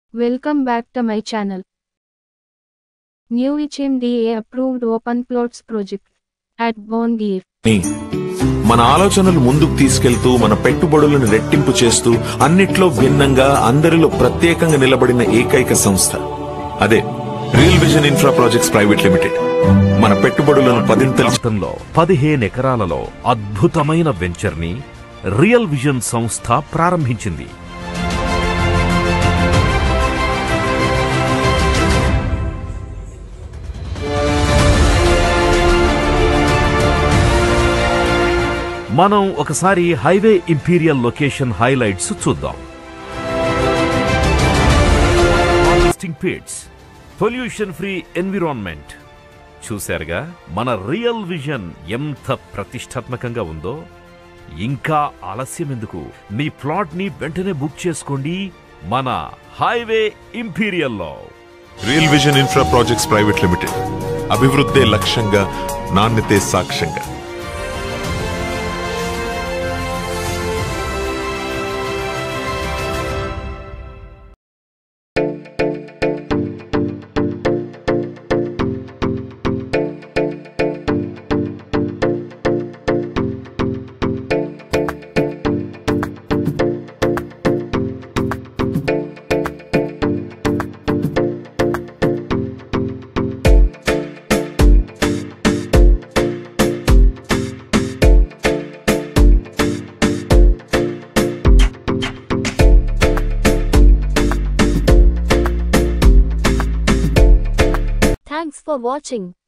Welcome back to my channel. New HMDA approved open plots project at Bongir. ని మన ఆలోచనలు ముందుకు తీసుకెళ్తూ మన పెట్టుబడులను రెట్టింపు చేస్తూ అన్నిట్లో భిన్నంగా అందరిలో ప్రత్యేకంగా నిలబడిన ఏకైక సంస్థ అదే real vision infra projects private limited మన పెట్టుబడులను పదింతలు ప్రాంతంలో పదిహేను ఎకరాలలో అద్భుతమైన వెంచర్ ని రియల్ విజన్ సంస్థ ప్రారంభించింది మనం ఒకసారి హైవే ఇంపీరియల్ లొకేషన్ హైలైట్స్ చూద్దాం పిట్స్ పొల్యూషన్ ఫ్రీ ఎన్విరాన్మెంట్ చూశారుగా మన రియల్ విజన్ ఎంత ప్రతిష్టాత్మకంగా ఉందో ఇంకా ఆలస్యం ఎందుకు మీ ప్లాట్ ని వెంటనే బుక్ చేసుకోండి మన హైవే ఇంపీరియల్లో real vision infra projects private limited అభివృద్ధే లక్ష్యంగా నాణ్యతే సాక్ష్యంగా Thanks for watching.